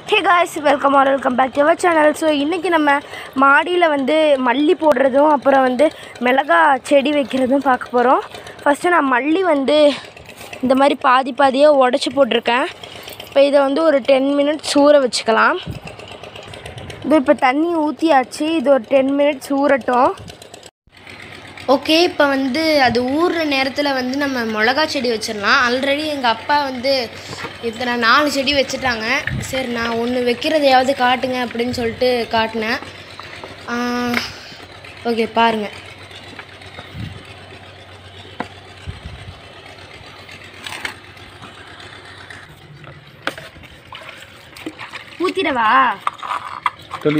hey guys welcome are welcome back to our channel so இன்றைக்கி நம்ம மாடியில் வந்து மல்லி போடுறதும் அப்புறம் வந்து மிளகா செடி வைக்கிறதும் பார்க்க போகிறோம் ஃபஸ்ட்டு நான் மல்லி வந்து இந்த மாதிரி பாதி பாதியாக உடச்சி போட்டிருக்கேன் இப்போ இதை வந்து ஒரு டென் மினிட்ஸ் ஊற வச்சுக்கலாம் இது இப்போ தண்ணி ஊற்றியாச்சு இது ஒரு டென் மினிட்ஸ் ஊறட்டும் ஓகே இப்போ வந்து அது ஊறுற நேரத்தில் வந்து நம்ம மிளகா செடி வச்சிடலாம் ஆல்ரெடி எங்கள் அப்பா வந்து இத்தனை நாலு செடி வச்சுட்டாங்க சரி நான் ஒன்று வைக்கிறதையாவது காட்டுங்க அப்படின்னு சொல்லிட்டு காட்டினேன் ஓகே பாருங்கள் ஊற்றிடவா தெளி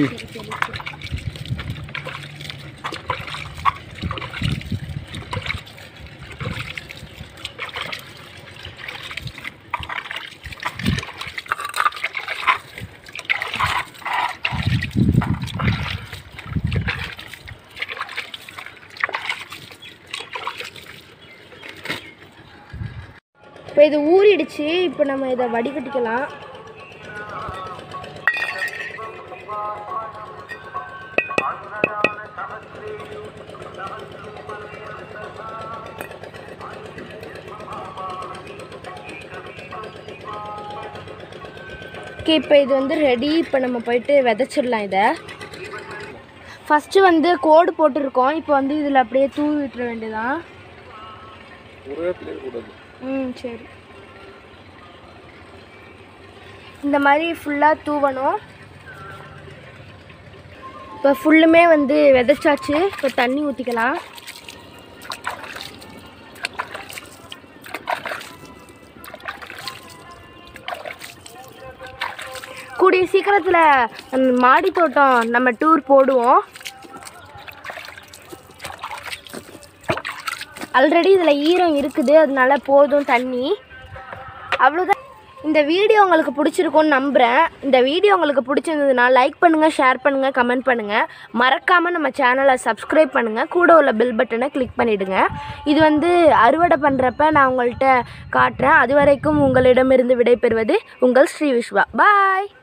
இப்போ இது ஊறிடுச்சு இப்போ நம்ம இதை வடிகட்டிக்கலாம் ஓகே இப்போ இது வந்து ரெடி இப்போ நம்ம போயிட்டு விதைச்சிடலாம் இதை ஃபஸ்ட்டு வந்து கோடு போட்டிருக்கோம் இப்போ வந்து இதில் அப்படியே தூவி விட்டுற வேண்டியதான் ஒரே பிளேட் கூடாது ம் சரி இந்த மாதிரி ஃபுல்லாக தூவணும் இப்போ ஃபுல்லுமே வந்து விதைச்சாச்சு இப்போ தண்ணி ஊற்றிக்கலாம் கூடிய சீக்கிரத்தில் மாடி தோட்டம் நம்ம டூர் போடுவோம் ஆல்ரெடி இதில் ஈரம் இருக்குது அதனால போதும் தண்ணி அவ்வளோதான் இந்த வீடியோ உங்களுக்கு பிடிச்சிருக்கும்னு நம்புகிறேன் இந்த வீடியோ உங்களுக்கு பிடிச்சிருந்ததுன்னா லைக் பண்ணுங்கள் ஷேர் பண்ணுங்கள் கமெண்ட் பண்ணுங்கள் மறக்காமல் நம்ம சேனலை சப்ஸ்கிரைப் பண்ணுங்கள் கூட உள்ள பெல் பட்டனை கிளிக் பண்ணிவிடுங்க இது வந்து அறுவடை பண்ணுறப்ப நான் உங்கள்கிட்ட காட்டுறேன் அது வரைக்கும் உங்களிடமிருந்து விடைபெறுவது உங்கள் ஸ்ரீ விஸ்வா பாய்